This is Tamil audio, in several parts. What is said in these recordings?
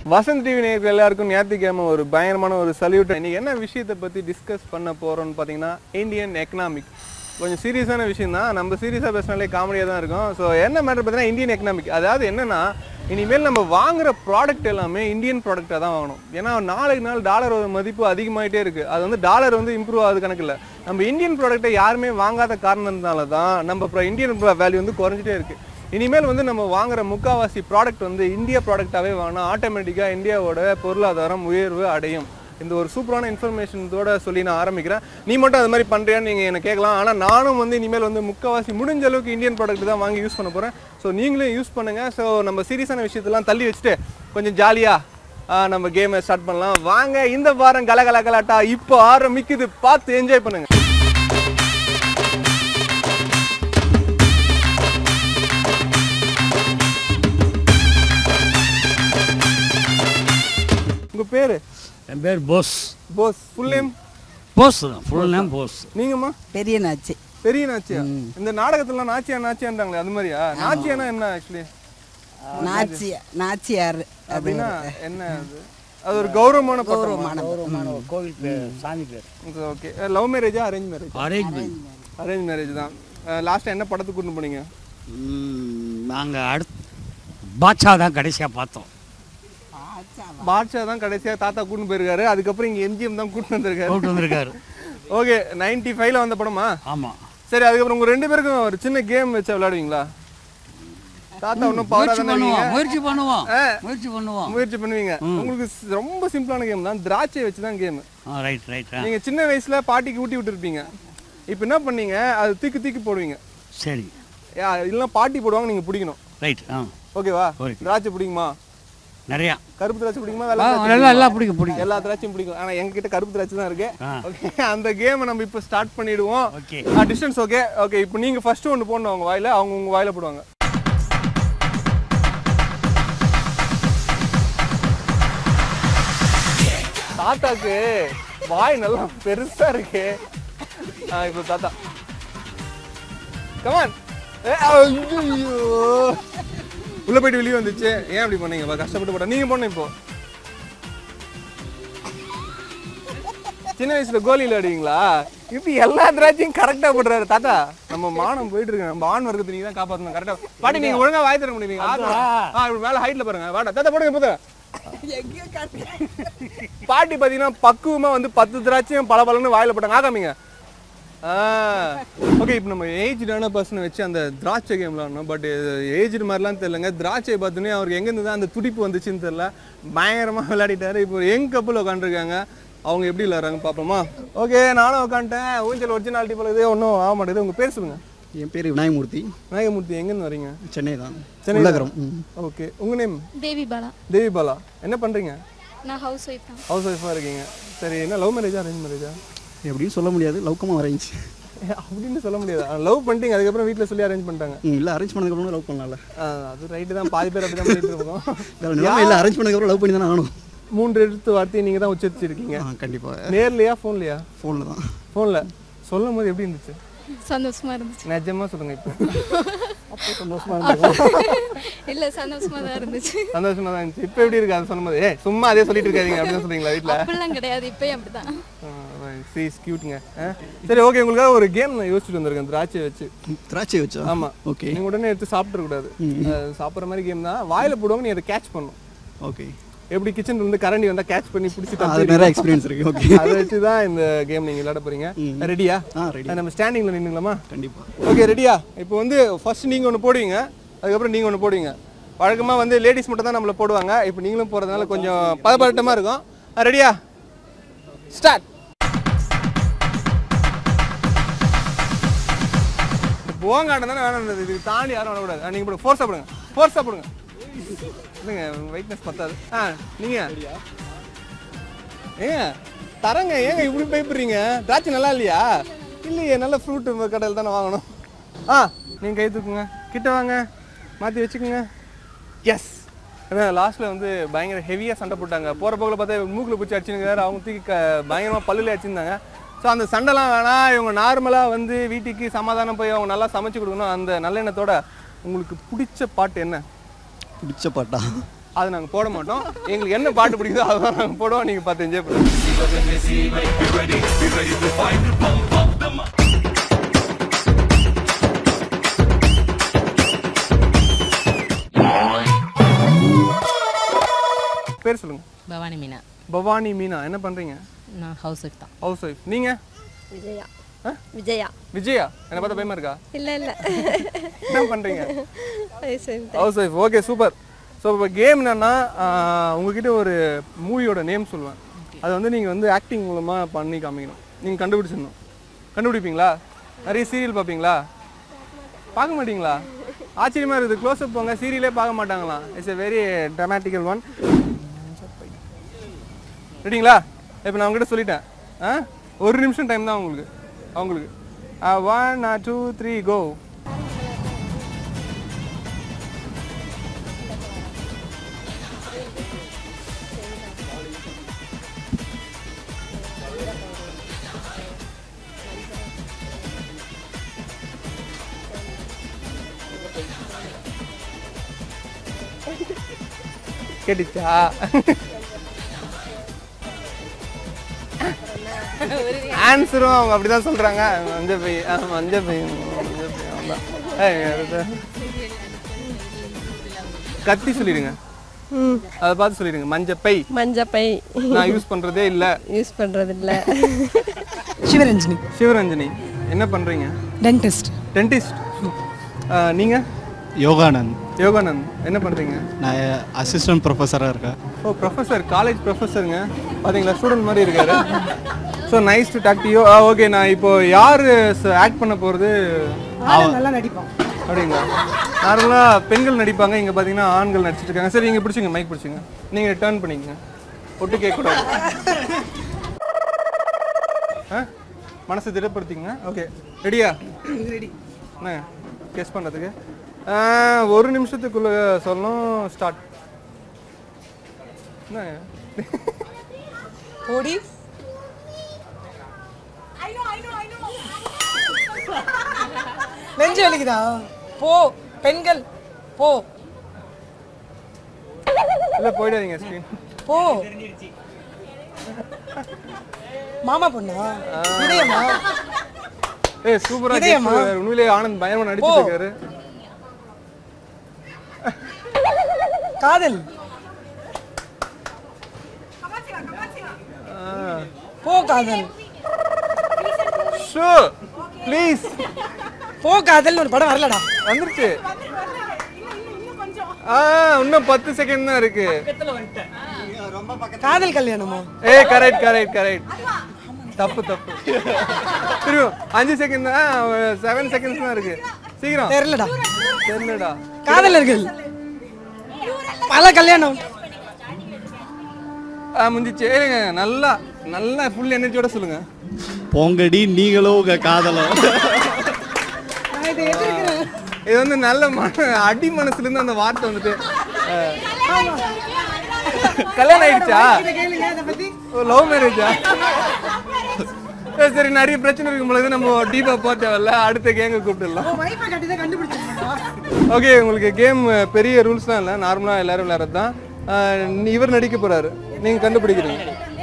வசந்த் டிவி நேயர்கள் எல்லாருக்கும் ஞாயிற்றுக்கிழமை ஒரு பயங்கரமான ஒரு சல்யூட் இன்னைக்கு என்ன விஷயத்தை பற்றி டிஸ்கஸ் பண்ண போகிறோம்னு பார்த்தீங்கன்னா இந்தியன் எக்கனாமிக் கொஞ்சம் சீரியஸான விஷயம் தான் நம்ம சீரியஸாக பேசினாலே காமெடியாக தான் இருக்கும் ஸோ என்ன மேட்டர் பார்த்தீங்கன்னா இந்தியன் எக்கனாமிக் அதாவது என்னன்னா இனிமேல் நம்ம வாங்குற ப்ராடக்ட் எல்லாமே இந்தியன் ப்ராடக்டாக தான் வாங்கணும் ஏன்னா நாளுக்கு நாள் டாலரோட மதிப்பு அதிகமாயிட்டே இருக்கு அது வந்து டாலர் வந்து இம்ப்ரூவ் ஆகுது கணக்கு இல்லை நம்ம இந்தியன் ப்ராடக்ட்டை யாருமே வாங்காத காரணத்தினால தான் நம்ம இந்தியன் வேல்யூ வந்து குறைஞ்சிட்டே இருக்கு இனிமேல் வந்து நம்ம வாங்குற முக்காவாசி ப்ராடக்ட் வந்து இந்திய ப்ராடக்டாகவே வாங்கினா ஆட்டோமேட்டிக்காக இந்தியாவோட பொருளாதாரம் உயர்வு அடையும் இந்த ஒரு சூப்பரான இன்ஃபர்மேஷனோட சொல்லி நான் ஆரம்பிக்கிறேன் நீ மட்டும் அது மாதிரி பண்ணுறியான்னு நீங்கள் எனக்கு கேட்கலாம் ஆனால் நானும் வந்து இனிமேல் வந்து முக்காவாசி முடிஞ்ச அளவுக்கு இந்தியன் ப்ராடக்ட் தான் வாங்கி யூஸ் பண்ண போகிறேன் ஸோ நீங்களும் யூஸ் பண்ணுங்கள் ஸோ நம்ம சீரியஸான விஷயத்தெல்லாம் தள்ளி வச்சுட்டு கொஞ்சம் ஜாலியாக நம்ம கேமை ஸ்டார்ட் பண்ணலாம் வாங்க இந்த வாரம் கலகல கலாட்டா இப்போ ஆரம்பிக்குது பார்த்து என்ஜாய் பண்ணுங்க உங்க பேரு என் பேர் போஸ் போஸ் ஃபுல் நேம் போஸ் தான் ஃபுல் நேம் போஸ் நீங்கம்மா பெரிய நாச்சி பெரிய நாச்சியா இந்த நாடகத்துல நாச்சியா நாச்சியான்றாங்களே அது மாதிரியா நாச்சியானா என்ன ஆக்சுவலி நாச்சியா நாச்சியார் அப்படின்னா என்ன அது அது ஒரு கௌரவமான பட்டம் கௌரவமான கோவில் பேர் சாமி பேர் ஓகே லவ் மேரேஜா arrange marriage arrangement arrange marriage தான் லாஸ்ட்டாக என்ன படத்துக்கு கூட்டு போனீங்க நாங்கள் அடுத்து பாட்ஷா தான் கடைசியாக பார்த்தோம் பாட்ஷா தான் கடைசியா தாத்தா கூட்டு போயிருக்காரு அதுக்கப்புறம் இங்க எம்ஜிஎம் தான் கூட்டு வந்திருக்காரு கூப்பிட்டு வந்திருக்காரு ஓகே நைன்டி ஃபைவ்ல வந்த படமா ஆமாம் சரி அதுக்கப்புறம் உங்க ரெண்டு பேருக்கும் ஒரு சின்ன கேம் வச்சு விளையாடுவீங்களா தாத்தா ஒன்றும் பவரா முயற்சி தானே இருக்கீங்க? பண்ணுவோம் முயற்சி பண்ணுவோம் ஆ. முயற்சி பண்ணுவோம் முயற்சி பண்ணுவீங்க உங்களுக்கு ஸ்- ரொம்ப சிம்பிளான கேம் தான் திராட்சை வச்சு தான் கேம் ஆ ரைட் ரைட் ஆ நீங்க சின்ன வயசுல பாட்டிக்கு ஊட்டி விட்டுருப்பீங்க இப்போ என்ன பண்ணீங்க அது தூக்கி தூக்கி போடுவீங்க சரி யா, இல்லைன்னா பாட்டி போடுவாங்க நீங்க பிடிக்கணும் ரைட் ஆ ஓகேவா Okay. திராட்சை பிடிக்குமா நிறையா கருப்பு திராட்சை பிடிக்குமா ஆ வெள்ளை திராட்சை எல்லாம் எல்லாம் பிடிக்கும் பிடிக்கும் எல்லா திராட்சையும் பிடிக்கும் ஆனா எங்க கிட்ட கருப்பு திராட்சை தான் இருக்கு ஆ. ஓகே அந்த கேமை நம்ம இப்போ ஸ்டார்ட் பண்ணிடுவோம் ஓகே டிஸ்டன்ஸ் ஓகே ஓகே இப்போ நீங்க ஃபர்ஸ்ட் ஒன்று போடணும் அவங்க வாயில அவங்க உங்க வாயில போடுவாங்க தாத்தாக்கு வாய் நல்லா பெருசா இருக்கு ஆ இப்போ தாத்தா கமான் உள்ள போயிட்டு வெளியே வந்துச்சு ஏன் அப்படி பண்ணீங்க பா, கஷ்டப்பட்டு போட்டா நீங்க போடணும் இப்போ சின்ன வயசுல கோலி விளையாடுவீங்களா இப்படி எல்லா திராட்சையும் கரெக்டா போடுறாரு தாத்தா நம்ம மானம் போயிட்டு இருக்கு நம்ம ஆண் வர்க்கத்தை நீங்க தான் காப்பாத்தணும் கரெக்டா பாட்டி நீங்க ஒழுங்கா வாய் தர முடியுங்க ஆ இப்படி மேல ஹைட்ல பாருங்க வாடா தாத்தா போடுங்க போதும் பாட்டி பாத்தீங்கன்னா பக்குவமா வந்து பத்து திராட்சையும் பல பலன்னு வாயில போட்டாங்க ஆகாமிங்க ஓகே இப்போ நம்ம ஏஜ்டான பர்சனை வச்சு அந்த திராட்சை கேம் விளாடணும் பட் ஏஜ்டு மாதிரிலாம் தெரியலங்க திராட்சையை பார்த்தோன்னே அவருக்கு எங்கேருந்து தான் அந்த துடிப்பு வந்துச்சுன்னு தெரியல பயங்கரமாக விளையாடிட்டாரு இப்போ யங் கப்பல் உட்காந்துருக்காங்க அவங்க எப்படி விளையாடுறாங்க பார்ப்போமா ஓகே நானும் உட்காந்துட்டேன் ஊஞ்சல் ஒரிஜினாலிட்டி போல இதே ஒன்றும் ஆக மாட்டேது உங்கள் பேர் சொல்லுங்கள் என் பேர் விநாயகமூர்த்தி நாயகமூர்த்தி எங்கேருந்து வரீங்க சென்னை தான் சென்னை உள்ளகரம் ம். ஓகே உங்கள் நேம் தேவி பாலா தேவி பாலா என்ன பண்ணுறீங்க நான் ஹவுஸ் ஒய்ஃப் தான் ஹவுஸ் ஒய்ஃபாக இருக்கீங்க சரி என்ன லவ் மேரேஜா அரேஞ்ச் மேரேஜா எப்படியும் சொல்ல முடியாது லவ்க்கமாக அரேஞ்ச் அப்படின்னு சொல்ல முடியாது லவ் பண்ணிட்டீங்க அதுக்கப்புறம் வீட்டில் சொல்லி அரேஞ்ச் பண்ணிட்டாங்க இல்லை அரேஞ்ச் பண்ணதுக்கப்புறம் லவ் பண்ணலாம்ல ஆ, அது ரைட்டு தான் பாதி பேர் அப்படி தான் பண்ணிட்டு இருக்கோம் வேறு நிலைமை இல்லை அரேஞ்ச் பண்ணதுக்கப்புறம் லவ் பண்ணி தானே ஆகணும் மூன்று எழுத்து வார்த்தையை நீங்கள் தான் உச்சரிச்சிருக்கீங்க ஆ கண்டிப்பாக நேர்லையா ஃபோன்லையா ஃபோனில் தான் ஃபோனில் சொல்லும் போது எப்படி இருந்துச்சு சந்தோஷமா இருந்துச்சு நிஜமா சொல்லுங்க இப்போ இல்ல சந்தோஷமா தான் இருந்துச்சு சந்தோஷமா தான் இருந்துச்சு இப்போ எப்படி இருக்கு அது சொல்லும்போது ஏ சும்மா அதே சொல்லிட்டு இருக்காதீங்க அப்படின்னு சொல்றீங்களா வீட்டில் அப்படிலாம் கிடையாது இப்பயும் அப்படிதான் சீஸ் கியூட்டுங்க சரி ஓகே உங்களுக்காக ஒரு கேம் நான் யோசிச்சுட்டு வந்திருக்கேன் திராட்சை வச்சு திராட்சை வச்சா ஆமா ஓகே நீங்க உடனே எடுத்து சாப்பிட கூடாது அஹ், சாப்பிடுற மாதிரி கேம் தான் வாயில போடுவாங்க நீ அதை கேட்ச் பண்ணும் ஓகே எப்படி கிச்சன்ல இருந்து கரண்டி வந்தா கேட்ச் பண்ணி பிடிச்சி அது நிறைய எக்ஸ்பீரியன்ஸ் இருக்கு ஓகே அதை வச்சு தான் இந்த கேம் நீங்க விளையாட போறீங்க ரெடியா ஆ ரெடி நம்ம ஸ்டாண்டிங்ல நின்னுங்களாமா கண்டிப்பாக ஓகே ரெடியா இப்போ வந்து ஃபர்ஸ்ட் நீங்கள் ஒன்று போடுவீங்க அதுக்கப்புறம் நீங்கள் ஒன்று போடுவீங்க வழக்கமாக வந்து லேடிஸ் மட்டும் தான் நம்மளை போடுவாங்க இப்போ நீங்களும் போகிறதுனால கொஞ்சம் பதப்பதட்டமாக இருக்கும் ரெடியா ஸ்டார்ட் போங்க ஆட்டம் தானே வேணும் இதுக்கு தாண்டி யாரும் வரக்கூடாது நீங்கள் போடுங்க ஃபோர்ஸாக போடுங்க ஃபோர்ஸாக போடுங்க இல்லைங்க வெயிட்னஸ் பத்தாது ஆ நீங்கள் ஏங்க தரங்க ஏங்க இப்படி பயப்படுறீங்க திராட்சை நல்லா இல்லையா இல்லையே நல்ல ஃப்ரூட் கடையில் தானே வாங்கணும் ஆ நீங்கள் கை தூக்குங்க கிட்ட வாங்க மாற்றி வச்சுக்கோங்க எஸ் லாஸ்ட்டில் வந்து பயங்கர ஹெவியாக சண்டை போட்டாங்க போகிற போக்கில் பார்த்தா மூக்கில் பிடிச்சி அடிச்சுனுங்க அவங்க தூக்கி க பயங்கரமாக பல்லுல அடிச்சிருந்தாங்க ஸோ அந்த சண்டைலாம் வேணாம் இவங்க நார்மலாக வந்து வீட்டுக்கு சமாதானம் போய் அவங்க நல்லா சமைச்சு கொடுக்கணும் அந்த நல்லெண்ணத்தோட உங்களுக்கு பிடிச்ச பாட்டு என்ன பிடிச்ச பாட்டா அது நாங்கள் போட மாட்டோம் எங்களுக்கு என்ன பாட்டு பிடிக்குதோ அதுதான் நாங்கள் போடுவோம் நீங்கள் பார்த்து என்ஜாய் பண்ணுங்க பேர் சொல்லுங்க பவானி மீனா பவானி மீனா என்ன பண்றீங்க நான் ஹவுஸ் ஒய்ஃப் தான் ஹவுஸ் ஒய்ஃப் நீங்க விஜயா ஆ? விஜயா விஜயா என்ன பார்த்தா பயமா இருக்கா இல்லை இல்லை என்ன பண்றீங்க housewife okay super so இப்போ கேம் என்னன்னா ஆஹ், உங்ககிட்ட ஒரு மூவியோட நேம் சொல்லுவேன் அது வந்து நீங்கள் வந்து ஆக்டிங் மூலமாக பண்ணி காமிக்கணும் நீங்கள் கண்டுபிடிச்சிடணும் கண்டுபிடிப்பீங்களா நிறைய சீரியல் பார்ப்பீங்களா பார்க்க மாட்டீங்களா ஆச்சரியமா இருக்குது க்ளோஸ்அப் போங்க சீரியலே பார்க்க மாட்டாங்களாம் it's a very dramatical one ரெடிங்களா இப்போ நான் உங்ககிட்ட சொல்லிட்டேன் ஆ ஒரு நிமிஷம் டைம் தான் உங்களுக்கு அவங்களுக்கு ஒன் டூ த்ரீ கோ கேட்டுச்சா ஆன்சரும் அவங்க அப்படிதான் சொல்றாங்க மஞ்சள் பை ஆ, மஞ்சள் பை மஞ்சள் பை அவ்வளோதான். ஏய், அது- கத்தி சொல்லிடுங்க அதை பார்த்து சொல்லிடுங்க மஞ்சள் பை மஞ்சப்பை நான் யூஸ் பண்றதே இல்ல யூஸ் பண்றது இல்ல சிவரஞ்சனி சிவரஞ்சனி என்ன பண்றீங்க டென்டிஸ்ட் டென்டிஸ்ட் நீங்க யோகானந்த் யோகானந்த் என்ன பண்றீங்க நான் அசிஸ்டன்ட் ப்ரொஃபஸராக இருக்கேன் ஓ ப்ரொஃபஸர் காலேஜ் ப்ரொஃபஸருங்க பாத்தீங்களா ஸ்டூடெண்ட் மாதிரி இருக்காரு so nice to talk to you okay நான் இப்போ யார் ஆக்ட் பண்ண போகிறது நல்லா நடிப்போம் அப்படிங்களா நார்மலாக பெண்கள் நடிப்பாங்க இங்கே பார்த்தீங்கன்னா ஆண்கள் நடிச்சிட்டு இருக்காங்க சரி நீங்கள் பிடிச்சிங்க மைக் பிடிச்சிங்க நீங்கள் டேர்ன் பண்ணிக்கங்க ஒட்டு கேட்கக்கூடாது ஆ மனசை திடப்படுத்திங்க ஓகே ரெடியா ரெடி என்ன கெஸ் பண்ணுறதுக்கு ஒரு நிமிஷத்துக்குள்ள சொல்லணும் ஸ்டார்ட் என்ன ஓடி நெஞ்சு வலிக்குதா போ பெண்கள் போ இல்லை போயிடாதீங்க ஸ்க்ரீன் போ மாமா பொண்ணா இதயமா ஏய் சூப்பரா இதயமா? கேட்குறாரு உண்மையிலேயே ஆனந்த் பயமா நடிச்சிட்டு இருக்காரு காதல் போ காதல் ஷோ ப்ளீஸ் போ காதல் ஒரு படம் வரலடா வந்துருச்சு ஆ இன்னும் பத்து செகண்ட் தான் இருக்கு காதல் கல்யாணமா ஏய் கரெக்ட் கரெக்ட் கரெக்ட் தப்பு தப்பு திரும்ப அஞ்சு செகண்ட் தான் செவன் செகண்ட்ஸ் தான் இருக்கு சீக்கிரம் தெரியலடா தெரியலடா காதலர்கள் பல கல்யாணம் ஆ முந்திச்சு ஏங்க நல்லா நல்லா ஃபுல் எனர்ஜியோட சொல்லுங்க போங்கடி நீங்களும் உங்கள் காதலும் இது வந்து நல்ல மன அடி மனசுல இருந்து அந்த வார்த்தை வந்துட்டு ஆ. கல்யாணம் ஆயிடுச்சா லவ் மேரேஜா சரி நிறைய பிரச்சனை இருக்கும் பொழுது நம்ம டீப்பா போக தேவையில்ல அடுத்த கேங்க கூப்பிட்டுடலாம் ஓகே உங்களுக்கு கேம் பெரிய ரூல்ஸ்லாம் இல்லை நார்மலாக எல்லாரும் விளையாடுறது தான் இவர் நடிக்க போறாரு நீங்க கண்டுபிடிக்கிறீங்க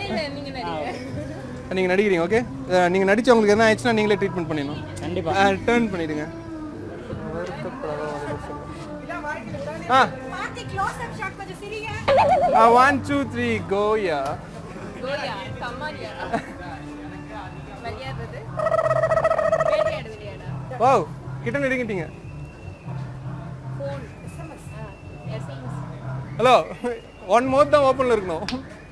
நீங்க நடிக்கிறீங்க ஓகே நீங்க நடிச்சு உங்களுக்கு என்ன ஆயிடுச்சுன்னா நீங்களே ட்ரீட்மெண்ட் பண்ணிடணும் கண்டிப்பா டேர்ன் பண்ணிடுங்க ஆ ஒன் டூ த்ரீ கோயா வாவ் கிட்ட நெருங்கிட்டீங்க ஹலோ ஒன் மோத் தான் ஓப்பன்ல இருக்கணும்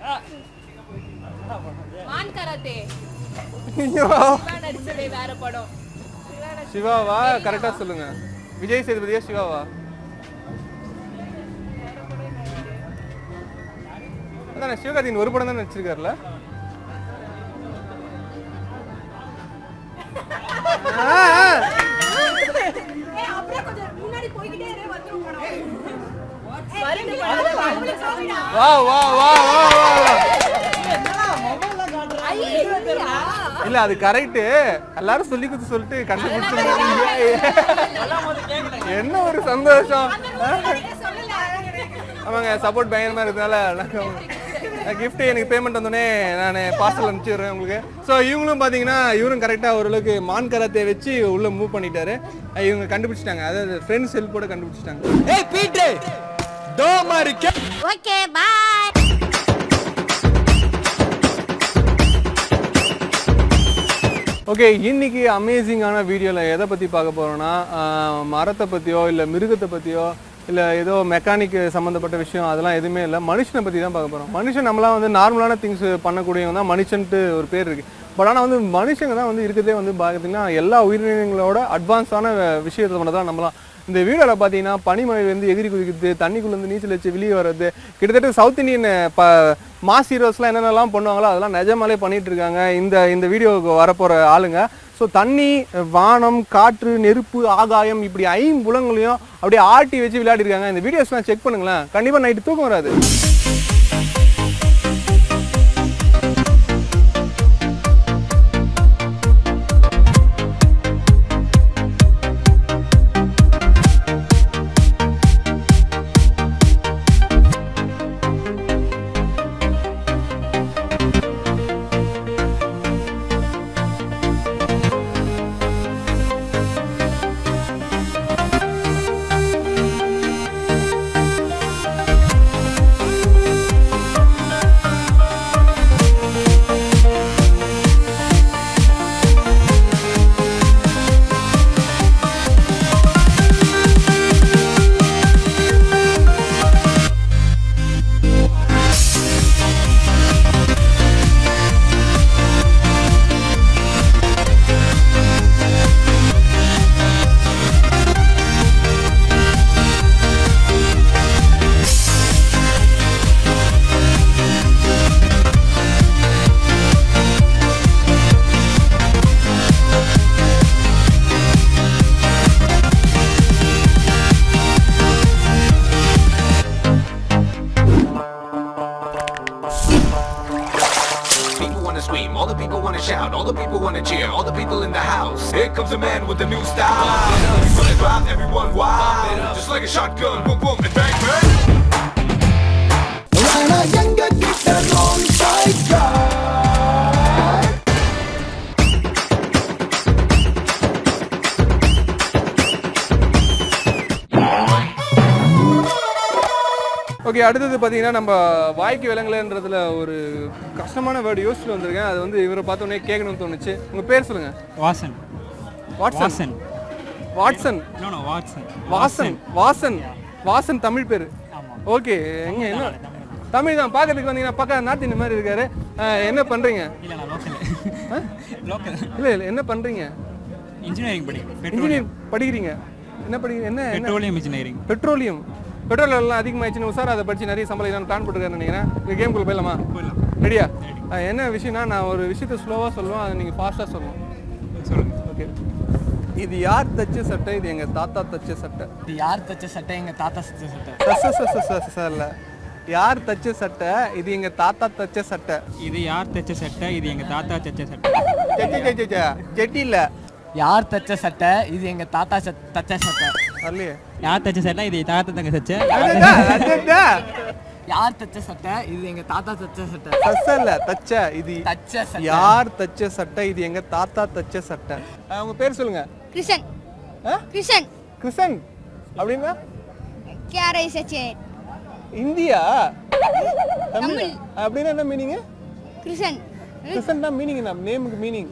மான் கராத்தே ஐயோ. நடிச்சதே வேற படம் சிவாவா கரெக்டா சொல்லுங்க விஜய் சேதுபதியா சிவாவா அதானே சிவகார்த்திகேயன் ஒரு படம் தான் நடிச்சிருக்காருல்ல ஆ, ஆ. வா வா வா வா வா வா இல்ல அது கரெக்ட் எல்லாரும் சொல்லி கொடுத்து சொல்லிட்டு கண்டுபிடிச்சு என்ன ஒரு சந்தோஷம் ஆமாங்க சப்போர்ட் பயங்கரமாக இருக்கிறதுனால நான் gift எனக்கு பேமெண்ட் வந்தோடனே நான் பார்சல் அனுப்பிச்சிடுறேன் உங்களுக்கு ஸோ இவங்களும் பார்த்தீங்கன்னா இவரும் கரெக்டாக ஓரளவுக்கு மான் கராத்தே வச்சு உள்ளே மூவ் பண்ணிட்டாரு அஹ் இவங்க கண்டுபிடிச்சிட்டாங்க அதாவது ஃப்ரெண்ட்ஸ் ஹெல்ப்போட கண்டுபிடிச்சிட்டாங்க ஏய் பீட்டு டோ மாதிரி ஓகே பாய் ஓகே இன்னைக்கு அமேசிங்கான வீடியோவில் எதை பற்றி பார்க்க போகிறோன்னா மரத்தை பற்றியோ இல்லை மிருகத்தை பற்றியோ இல்லை ஏதோ மெக்கானிக் சம்மந்தப்பட்ட விஷயம் அதெல்லாம் எதுவுமே இல்லை மனுஷனை பற்றி தான் பார்க்க போகிறோம் மனுஷன் நம்மளாம் வந்து நார்மலான திங்ஸ் பண்ணக்கூடியவங்க தான் மனுஷன்ட்டு ஒரு பேர் இருக்குது பட் ஆனால் வந்து மனுஷங்க தான் வந்து இருக்கிறதே வந்து பார்த்தீங்கன்னா எல்லா உயிரினங்களோட அட்வான்ஸான விஷயத்தை மட்டும் தான் நம்பலாம் இந்த வீடியோவில் பார்த்தீங்கன்னா பனிமழையிலேருந்து எகிரி குதிக்கிறது தண்ணிக்குள்ளேருந்து நீச்சல் வச்சு வெளியே வர்றது கிட்டத்தட்ட சவுத் இந்தியன் ப மாஸ் ஹீரோஸ்லாம் என்னென்னலாம் பண்ணுவாங்களோ அதெல்லாம் நிஜமாலே பண்ணிட்டு இருக்காங்க இந்த இந்த வீடியோவுக்கு வரப்போகிற ஆளுங்க ஸோ தண்ணி வானம் காற்று நெருப்பு ஆகாயம் இப்படி ஐம்புலங்களையும் அப்படியே ஆட்டி வச்சு விளையாடி இருக்காங்க இந்த வீடியோஸ்லாம் செக் பண்ணுங்களேன் கண்டிப்பாக நைட்டு தூக்கம் வராது People wanna scream, all the people wanna shout, all the people wanna cheer, all the people in the house. Here comes a man with a new style. He's gonna drive everyone wild, just like a shotgun, boom boom and bang bang. Okay அடுத்தது பார்த்தீங்கன்னா நம்ம வாய்க்கு விலங்குலன்றதுல ஒரு கஷ்டமான வேர்டு யோசிச்சுட்டு வந்திருக்கேன் அது வந்து இவரை பார்த்தோன்னே கேட்கணும்னு தோணுச்சு உங்கள் பேர் சொல்லுங்கள் Vasan Watson Vasan Watson no no Watson Vasan Vasan Vasan Tamil பேர் ஆமா. ஓகே எங்க என்ன தமிழ் தான் பார்க்கறதுக்கு வந்தீங்கன்னா பக்கம் நார்த் இந்தியன் மாதிரி இருக்காரு அஹ், என்ன பண்றீங்க இல்லை நான் லோக்கல் லோக்கல் இல்ல இல்ல என்ன பண்றீங்க இன்ஜினியரிங் படி பெட்ரோலியம் இன்ஜினியர் படிக்கிறீங்க என்ன படிக்கிறீங்க என்ன என்ன பெட்ரோலியம் இன்ஜினியரிங் பெட்ரோலியம் பெட்ரோல் எல்லாம் அதிகமாகிடுச்சுன்னு உசார் அதை படிச்சு நிறைய சம்பளம் பிளான் போட்டுருக்காரு நினைக்கிறேன் இந்த கேம்குள்ள போயிடலாமா போயிடலாம் ரெடியா என்ன விஷயம்னா நான் ஒரு விஷயத்தை ஸ்லோவாக சொல்லுவேன் அதை நீங்கள் ஃபாஸ்ட்டாக சொல்லணும் சொல்லுங்க ஓகே இது யார் தச்ச சட்டை இது எங்கள் தாத்தா தச்ச சட்டை இது யார் தச்ச சட்டை எங்க தாத்தா தச்ச சட்டை ச- ச- ச- ச- ச- இல்ல யார் தச்ச சட்டை இது எங்க தாத்தா தச்ச சட்டை இது யார் தைச்ச சட்டை இது எங்க தாத்தா தைச்ச சட்டை ஜெ- ஜெ- ஜெ- ஜெ- ஜெ. ஜெட்டி இல்ல யார் தச்ச சட்டை இது எங்க தாத்தா சட்- தச்ச சட்டை வரலையே யார் தைச்ச சட்டை இது தாத்தா தங்க சட்டை அதுதா, அதுதா. யார் தச்ச சட்டை இது எங்க தாத்தா தச்ச சட்டை தச்ச இல்ல தச்ச இது தச்ச சட்டை யார் தச்ச சட்டை இது எங்க தாத்தா தச்ச சட்டை அஹ், உங்க பேர் சொல்லுங்க கிருஷ்ணன் ஆ? கிருஷ்ணன் கிருஷ்ணன் அப்படின்னா கேரை சச்சேன் இந்தியா தமிழ் அப்படின்னா என்ன மீனிங் கிருஷ்ணன் கிருஷ்ணன் தான் மீனிங் என்ன நேமுக்கு மீனிங்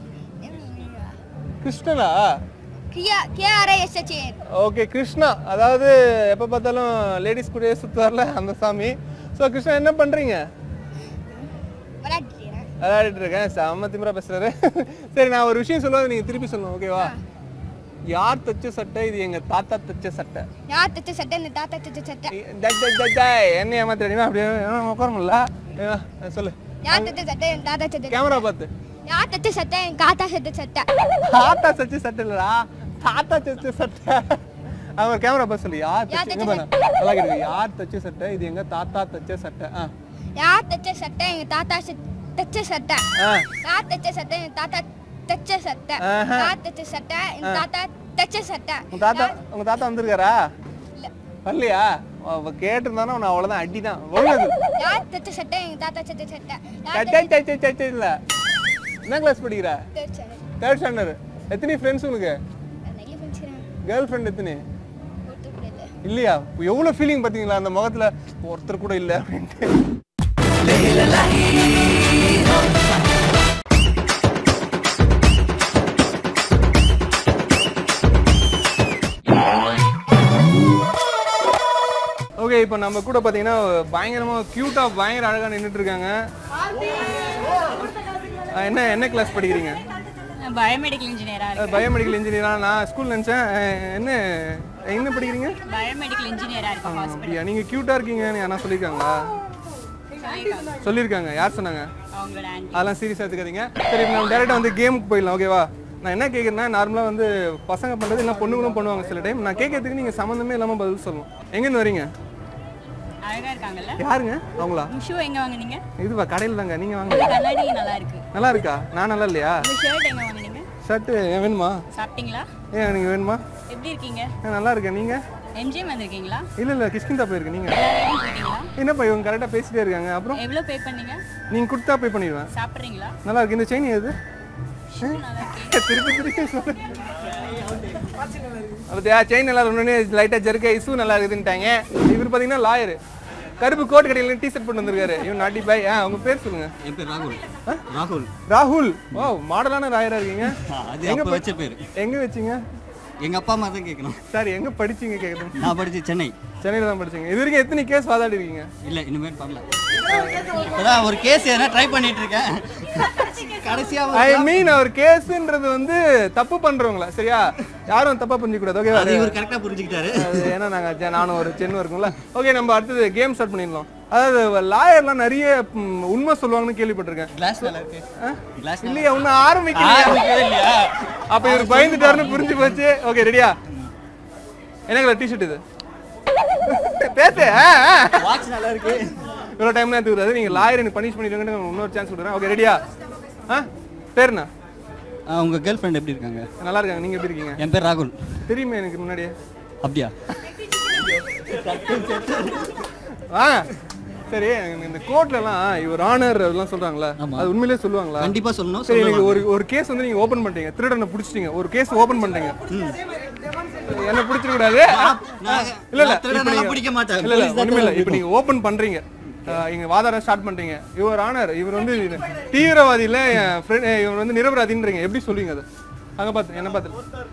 கிருஷ்ணனா கியா கேரை சச்சேன் ஓகே கிருஷ்ணா அதாவது எப்போ பார்த்தாலும் லேடிஸ் கூடயே சுற்றுவார்ல அந்த சாமி ஸோ கிருஷ்ணா என்ன பண்ணுறீங்க விளையாடுறேன் விளையாடிட்டு இருக்கேன் செம்ம திமிரா பேசுறாரு சரி நான் ஒரு விஷயம் சொல்லுவேன் நீங்கள் திருப்பி சொல்லணும் ஓகேவா யார் தச்ச சட்டை இது எங்கள் தாத்தா தச்ச சட்டை யார் தச்ச சட்டை இந்த தாத்தா தச்ச சட்டை டேய், டேய், டேய், டேய், என்ன ஏமாத்துறீங்கன்னா அப்படியே உட்காரமுல்ல சொல்லு யார் தச்ச சட்டை என் தாத்தா சட்டை கேமரா பார்த்து யார் தச்ச சட்டை என் காத்தா சட்டை சட்டை தாத்தா தச்ச சட்டை இல்லடா தாத்தா தச்ச சட்டை அவர் கேமரா பார்த்து சொல்லு யார் யார் தச்ச தச்ச இங்க பாரு நல்லா கேட்கு யார் தச்ச சட்டை இது எங்க தாத்தா தச்ச சட்டை ஆ யார் தச்ச சட்டை எங்க தாத்தா சட்- தச்ச சட்டை ஆ யார் தச்ச சட்டை என் தாத்தா தச்ச சட்டை ஆஹா. யார் தச்ச சட்டை என் தாத்தா தச்ச சட்டை உங்க தாத்தா உங்க தாத்தா வந்திருக்காரா இல்ல வரலையா அவ கேட்டிருந்தானா அவன் அவ்வளவுதான் அடிதான் ஒழுங்கு யார் தைச்ச சட்டை எங்க தாத்தா சட்டை சட்டை யார் சச்சை சச்சை சச்சை இல்ல என்ன கிளாஸ் படிக்கிற தைச்ச சட்டை? தேர்ட் ஸ்டாண்டர்ட் எத்தனை ஃப்ரெண்ட்ஸ் உனக்கு நிறைய ஃப்ரெண்ட்ஸ் கேர்ள் ஃப்ரெண்ட் எத்தனை ஒருத்தர் கூட இல்லை இல்லையா எவ்வளவு ஃபீலிங் பாத்தீங்களா அந்த முகத்துல ஒருத்தர் கூட இல்ல அப்படின்ட்டு ஓகே இப்போ நம்ம கூட பார்த்தீங்கன்னா பயங்கரமா கியூட்டா பயங்கர அழகா நின்றுட்டு இருக்காங்க அஹ் என்ன என்ன கிளாஸ் படிக்கிறீங்க பயோமெடிக்கல் இன்ஜினியராக பயோமெடிக்கல் இன்ஜினியரா நான் ஸ்கூல் நினச்சேன் என்ன என்ன படிக்கிறீங்க பயோமெடிக்கல் இன்ஜினியராக இருக்கும் ஆ, அப்படியா நீங்க கியூட்டா இருக்கீங்கன்னு யாரா சொல்லியிருக்காங்களா சொல்லியிருக்காங்க யார் சொன்னாங்க அவங்களோட ஆண்டி அதெல்லாம் சீரியஸாக எடுத்துக்காதீங்க சரி இப்ப நம்ம டேரெக்டாக வந்து கேமுக்கு போயிடலாம் ஓகேவா நான் என்ன கேட்குறேன்னா நார்மலாக வந்து பசங்க பண்ணுறது இல்லை பொண்ணுங்களும் பண்ணுவாங்க சில டைம் நான் கேட்கறதுக்கு நீங்கள் சம்மந்தமே இல்லாமல் பதில் சொல்லணும் எங்கேருந்து வரீங்க அழகா இருக்காங்கல்ல யாருங்க அவங்களா ஷூ எங்க வாங்குனீங்க இதுவா கடையில் தாங்க நீங்கள் வாங்க இந்த கண்ணாடி நல்லா இருக்கு நல்லா இருக்கா நான் நல்லா இல்லையா இந்த ஷர்ட் எங்க வாங்குனீங்க ஷர்ட்டு ஏன் வேணுமா சாப்பிட்டீங்களா ஏன் நீங்கள் வேணுமா எப்படி இருக்கீங்க ஏன் நல்லா இருக்கேன் நீங்கள் எம்ஜிஎம் வந்திருக்கீங்களா இல்லை இல்லை கிஷ்கிந்தா போயிருக்கு நீங்கள் எல்லாரும் போயிட்டீங்களா என்னப்பா இவங்க கரெக்டாக பேசிட்டே இருக்காங்க அப்புறம் எவ்வளோ பே பண்ணீங்க நீங்கள் கொடுத்தா பே பண்ணிடுவேன் சாப்பிட்றீங்களா நல்லா இருக்கு இந்த செயின் எது ஷூ நல்லா இருக்கு திருப்பி திருப்பி சொல்லு அப்படியா செயின் நல்லா ஒன்று லைட்டாக ஜெருக்க இசு நல்லா இருக்குதுன்ட்டாங்க இவர் பார்த்தீங்கன்னா லாயர் கருப்பு கோட் கடையில் டிஷர்ட் போட்டு வந்திருக்காரு இவன் நாட்டி பாய் ஆ உங்க பேர் சொல்லுங்க என் பேர் ராகுல் ராகுல் ராகுல் ஓ மாடலான ராயரா இருக்கீங்க அது எங்க அப்போ படி- வச்ச பேர் எங்க வச்சீங்க எங்க அப்பா அம்மா தான் கேட்கணும் சார் எங்க படிச்சீங்க கேட்குறேன் நான் படிச்சு சென்னை சென்னையில் தான் படிச்சீங்க இது வரைக்கும் எத்தனை கேஸ் வாதாடி இருக்கீங்க இல்ல இனிமேல் பண்ணல இப்பதான் ஒரு கேஸ் எதனா ட்ரை பண்ணிட்டு இருக்கேன் கடைசியா ஐ மீன் அவர் கேஸ்ன்றது வந்து தப்பு பண்றவங்களா சரியா யாரும் தப்பா புரிஞ்சுக்க கூடாது ஓகேவா அது இவர் கரெக்டா புரிஞ்சுக்கிட்டாரு அது ஏன்னா நாங்க ஜ- நானும் ஒரு சென்னு இருக்கும்ல ஓகே நம்ம அடுத்தது கேம் ஸ்டார்ட் பண்ணிடலாம் அதாவது லாயர்லாம் நிறைய ம், உண்மை சொல்லுவாங்கன்னு கேள்விப்பட்டிருக்கேன் கிளாஸ் நல்லா இருக்கு கிளாஸ் இல்லையா இன்னும் ஆரம்பிக்கலையா இல்லையா அப்ப இவர் பயந்துட்டாருன்னு புரிஞ்சு போச்சு ஓகே ரெடியா என்ன கலர் டிஷர்ட் இது பேசு ஆ, ஆ. வாட்ச் நல்லா இருக்கு இவ்வளோ டைம்லாம் எடுத்துக்கிறாரு நீங்க லாயர் எனக்கு பனிஷ் பண்ணிடுங்கன்னு இன்னொரு சான்ஸ் கொடுக்குறேன் ஓகே ரெடியா ஆ பேர் என்ன ஆ, உங்க கேர்ள் ஃப்ரெண்ட் எப்படி இருக்காங்க நல்லா இருக்காங்க நீங்க எப்படி இருக்கீங்க என் பேர் ராகுல் தெரியுமே எனக்கு முன்னாடியே அப்படியா ஆ சரி எனக்கு இந்த கோர்ட்லலாம் இவர் ஆனர் அதெல்லாம் சொல்றாங்களா ஆமா. அது உண்மையிலே சொல்லுவாங்களா கண்டிப்பா சொல்லணும் சரி எனக்கு சொல்லுவாங்க. ஒரு ஒரு கேஸ் வந்து நீங்க ஓபன் பண்ணிட்டீங்க திருடனை பிடிச்சிட்டீங்க ஒரு கேஸ் ஓபன் பண்ணிட்டீங்க என்ன பிடிச்சிட கூடாது நான் இல்ல இல்ல நான் திருடனை இப்ப நீங்க- பிடிக்க மாட்டேன். இல்ல இல்ல போலீஸ் தான் ஒண்ணுமே இல்ல திருடனை இப்போ நீங்க ஓபன் பண்றீங்க அஹ், இங்க வாதாடம் ஸ்டார்ட் பண்றீங்க இவர் ஆனர் இவர் வந்து இது தீவிரவாதி இல்ல என் friend- அஹ், இவர் வந்து நிரபராதின்றீங்க எப்படி சொல்லுவீங்க அது அங்க பார்த்து என்ன பார்த்து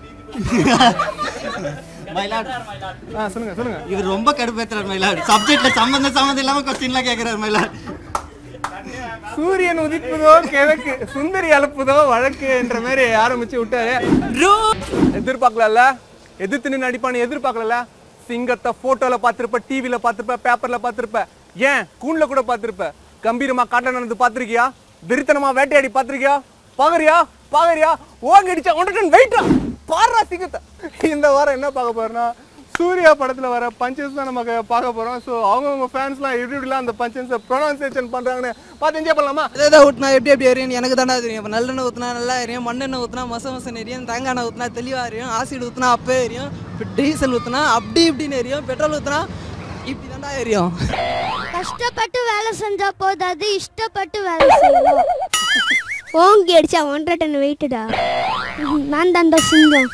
மயிலாட் ஆ சொல்லுங்க சொல்லுங்க இவர் ரொம்ப கடுப்பேத்துறாரு மயிலாட் சப்ஜெக்ட்ல சம்பந்தம் சம்பந்தம் இல்லாம கொஸ்டின்லாம் கேக்குறாரு மயிலாட் சூரியன் உதிப்பதோ கிழக்கு சுந்தரி அழுப்புதோ வழக்கு என்ற மாதிரி ஆரம்பிச்சு விட்டாரு எதிர்பார்க்கல எதிர்த்து நின்று அடிப்பான்னு எதிர்பார்க்கல சிங்கத்தை போட்டோல பார்த்திருப்ப டிவில பார்த்திருப்ப பேப்பர்ல பார்த்திருப்ப ஏன் கூண்ல கூட பார்த்திருப்ப கம்பீரமா காட்ட நடந்து பார்த்திருக்கியா வெறித்தனமா வேட்டையாடி பார்த்திருக்கியா பாக்குறியா பாக்குறியா ஓங்கி அடிச்சா ஒன்றன் வெயிட்டா பாடுறா சிங்கத்தை இந்த வாரம் என்ன பார்க்க போறோம்னா சூர்யா படத்துல வர பஞ்சஸ் தான் நம்ம பார்க்க போறோம் ஸோ அவங்கவுங்க ஃபேன்ஸ்லாம் எப்படி எப்படிலாம் அந்த பஞ்சன்ஸை ப்ரொனவுன்சியேஷன் பண்றாங்கன்னு பார்த்து என்ஜாய் பண்ணலாமா எதை ஊற்றினா எப்படி எப்படி எரியும் எனக்கு தானே தெரியும் இப்போ நல்லெண்ணெய் ஊற்றினா நல்லா எரியும் மண்ணெண்ணெய் ஊற்றினா மச மசன் எரியும் தேங்காய் எண்ணெய் ஊற்றினா தெளிவாக எரியும் ஆசிட் ஊற்றினா அப்பவே எரியும் இப்போ டீசல் ஊற்றினா அப்படி இப்படின்னு எரியும் பெட்ரோல் ஊற்றினா இப்படி தாண்டா எரியும் கஷ்டப்பட்டு வேலை செஞ்சா போதாது இஷ்டப்பட்டு வேலை செய்யணும் ஓங்கி அடிச்சா ஒன்றரை டன் வெயிட்டுடா நான் தாண்டா சிங்கம்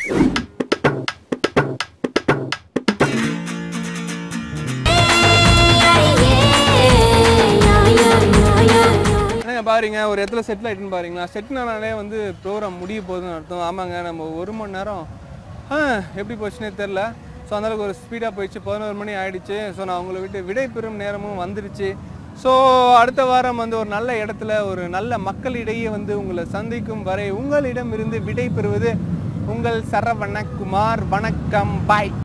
என்னங்க பாருங்க ஒரு இடத்துல செட்டில் ஆயிட்டுன்னு பாருங்களா செட்டினாலே வந்து ப்ரோக்ராம் முடிய போகுதுன்னு அர்த்தம் ஆமாங்க நம்ம ஒரு மணி நேரம் ஆ, எப்படி போச்சுன்னே தெரில ஸோ அந்தளவுக்கு ஒரு ஸ்பீடாக போயிடுச்சு பதினோரு மணி ஆயிடுச்சு ஸோ நான் உங்களை விட்டு விடை பெறும் நேரமும் வந்துருச்சு ஸோ அடுத்த வாரம் வந்து ஒரு நல்ல இடத்துல ஒரு நல்ல மக்களிடையே வந்து உங்களை சந்திக்கும் வரை உங்களிடம் இருந்து விடை பெறுவது உங்கள் சரவணகுமார் வணக்கம் பாய்